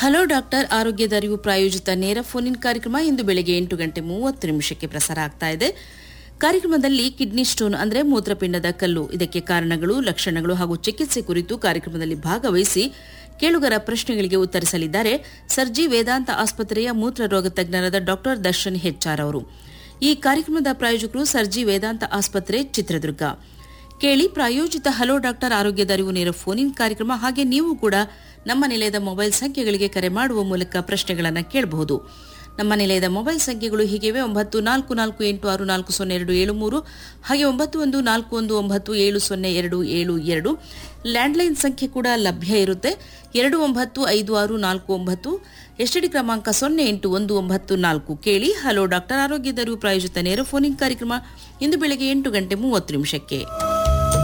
hello doctor ಆರೋಗ್ಯದ ಅರಿವು ಪ್ರಾಯೋಜಿತ ನೇರ ಫೋನ್ ಇನ್ ಕಾರ್ಯಕ್ರಮ ಇಂದು ಬೆಳಗ್ಗೆ ಎಂಟು ಗಂಟೆ ಮೂವತ್ತು ನಿಮಿಷಕ್ಕೆ ಪ್ರಸಾರ ಆಗ್ತಾ ಇದೆ ಕಾರ್ಯಕ್ರಮದಲ್ಲಿ ಕಿಡ್ನಿ ಸ್ಟೋನ್ ಅಂದರೆ ಮೂತ್ರಪಿಂಡದ ಕಲ್ಲು ಇದಕ್ಕೆ ಕಾರಣಗಳು ಲಕ್ಷಣಗಳು ಹಾಗೂ ಚಿಕಿತ್ಸೆ ಕುರಿತು ಕಾರ್ಯಕ್ರಮದಲ್ಲಿ ಭಾಗವಹಿಸಿ ಕೇಳುಗರ ಪ್ರಶ್ನೆಗಳಿಗೆ ಉತ್ತರಿಸಲಿದ್ದಾರೆ ಸರ್ಜಿ ವೇದಾಂತ ಆಸ್ಪತ್ರೆಯ ಮೂತ್ರರೋಗ ತಜ್ಞರಾದ ಡಾಕ್ಟರ್ ದರ್ಶನ್ ಹೆಚ್ಆರ್ ಅವರು ಈ ಕಾರ್ಯಕ್ರಮದ ಪ್ರಾಯೋಜಕರು ಸರ್ಜಿ ವೇದಾಂತ ಆಸ್ಪತ್ರೆ ಚಿತ್ರದುರ್ಗ ಕೇಳಿ ಪ್ರಾಯೋಜಿತ ಹಲೋ ಡಾಕ್ಟರ್ ಆರೋಗ್ಯದ ಅರಿವು ನೇರ ಫೋನ್ ಇನ್ ಕಾರ್ಯಕ್ರಮ ಹಾಗೆ ನೀವು ಕೂಡ ನಮ್ಮ ನಿಲಯದ ಮೊಬೈಲ್ ಸಂಖ್ಯೆಗಳಿಗೆ ಕರೆ ಮಾಡುವ ಮೂಲಕ ಪ್ರಶ್ನೆಗಳನ್ನು ಕೇಳಬಹುದು ನಮ್ಮ ನಿಲಯದ ಮೊಬೈಲ್ ಸಂಖ್ಯೆಗಳು ಹೀಗಿವೆ ಒಂಬತ್ತು ನಾಲ್ಕು ನಾಲ್ಕು ಎಂಟು ಆರು ನಾಲ್ಕು ಸೊನ್ನೆ ಎರಡು ಏಳು ಮೂರು ಹಾಗೆ ಒಂಬತ್ತು ಒಂದು ನಾಲ್ಕು ಒಂದು ಒಂಬತ್ತು ಏಳು ಸೊನ್ನೆ ಎರಡು ಏಳು ಎರಡು ಲ್ಯಾಂಡ್ಲೈನ್ ಸಂಖ್ಯೆ ಕೂಡ ಲಭ್ಯ ಇರುತ್ತೆ ಎರಡು ಒಂಬತ್ತು ಐದು ಆರು ನಾಲ್ಕು ಒಂಬತ್ತು ಎಸ್ಟಿಡಿ ಕ್ರಮಾಂಕ ಸೊನ್ನೆ ಎಂಟು ಒಂದು ಒಂಬತ್ತು ನಾಲ್ಕು ಕೇಳಿ ಹಲೋ ಡಾಕ್ಟರ್ ಆರೋಗ್ಯದ ಅರಿವು ಪ್ರಾಯೋಜಿತ ನೇರ ಫೋನ್ ಇನ್ ಕಾರ್ಯಕ್ರಮ ಇಂದು ಬೆಳಗ್ಗೆ ಎಂಟು ಗಂಟೆ ಮೂವತ್ತು ನಿಮಿಷಕ್ಕೆ